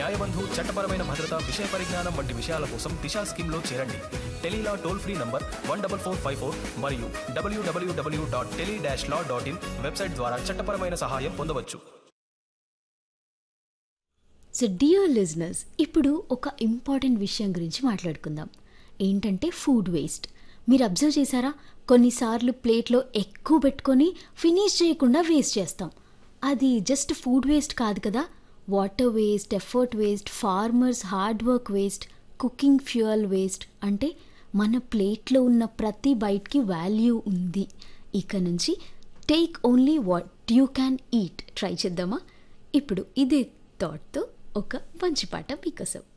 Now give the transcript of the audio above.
న్యాయబంధు చట్టపరమైన భద్రత విషయ పరిజ్ఞానం వంటి విషయాల కోసం దిశా స్కీమ్లో చేరండి tele law toll free number one double four five four మరియు WWW dot tele dash law dot in website ద్వారా చట్టపరమైన సహాయం పొందవచ్చు సో డియర్ లిజనర్స్ ఇప్పుడు ఒక ఇంపార్టెంట్ విషయం గురించి మాట్లాడుకుందాం ఏంటంటే ఫుడ్ వేస్ట్ మీరు అబ్జర్వ్ చేశారా కొన్నిసార్లు ప్లేట్లో ఎక్కువ పెట్టుకొని ఫినిష్ చేయకుండా వేస్ట్ చేస్తాం అది జస్ట్ ఫుడ్ వేస్ట్ కాదు కదా water waste effort waste farmers hard work waste cooking fuel waste అంటే మన ప్లేట్లో ఉన్న ప్రతి బైట్కి వాల్యూ ఉంది ఇక నుంచి take only what you can eat try చేద్దామా ఇప్పుడు ఇదే థాట్తో ఒక మంచి పాట మీకోసం